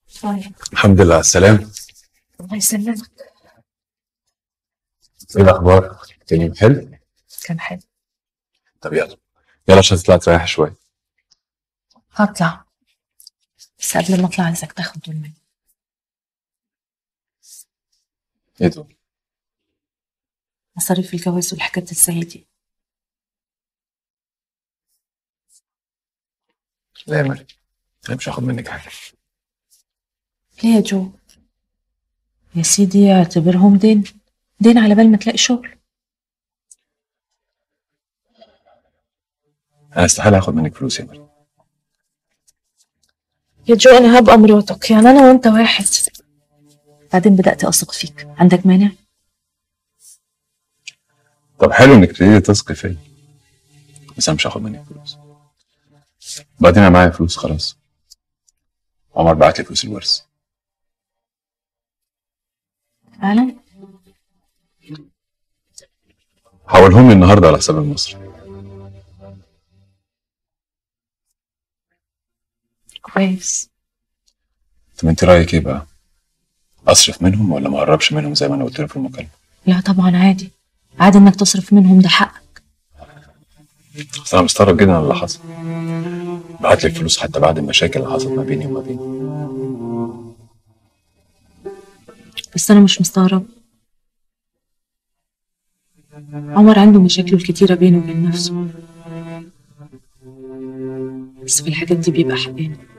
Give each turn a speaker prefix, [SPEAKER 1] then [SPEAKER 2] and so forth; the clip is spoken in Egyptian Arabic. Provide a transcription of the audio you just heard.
[SPEAKER 1] طيب
[SPEAKER 2] الحمد لله على السلامة
[SPEAKER 1] الله يسلمك
[SPEAKER 2] ايه الأخبار؟ كان يوم حلو؟
[SPEAKER 1] كان حلو
[SPEAKER 2] طب يلا يلا عشان تطلع تريح شوية
[SPEAKER 1] هطلع بس قبل ما اطلع عايزك تاخد دول مني
[SPEAKER 2] ايه دول؟
[SPEAKER 1] مصاريف الجواز والحاجات الزي دي
[SPEAKER 2] لا يا مريم أنا مش هاخد منك حاجة
[SPEAKER 1] ليه يا جو يا سيدي اعتبرهم دين دين على بال ما تلاقي شغل
[SPEAKER 2] أنا استحالة آخد منك فلوس يا مريم
[SPEAKER 1] يا جو انا هبقى مراتك يعني انا وانت واحد بعدين بدأت اثق فيك عندك مانع
[SPEAKER 2] طب حلو إنك تبتدي تثقي فيا بس أنا مش هاخد منك فلوس بعدين أنا معايا فلوس خلاص عمر بعت لي فلوس الورث
[SPEAKER 1] فعلا
[SPEAKER 2] حولهم لي النهاردة على حساب المصري
[SPEAKER 1] كويس
[SPEAKER 2] طب أنت رأيك إيه بقى؟ أصرف منهم ولا ما أقربش منهم زي ما أنا قلت له في المكالمة؟
[SPEAKER 1] لا طبعا عادي عادي انك تصرف منهم ده حقك
[SPEAKER 2] بس أنا مستغرب جدا على اللي حصل بعت لي الفلوس حتى بعد المشاكل اللي حصلت ما بيني وما بينه
[SPEAKER 1] بس انا مش مستغرب عمر عنده مشاكله الكتيرة بينه وبين نفسه بس في الحاجات دي بيبقى حقاني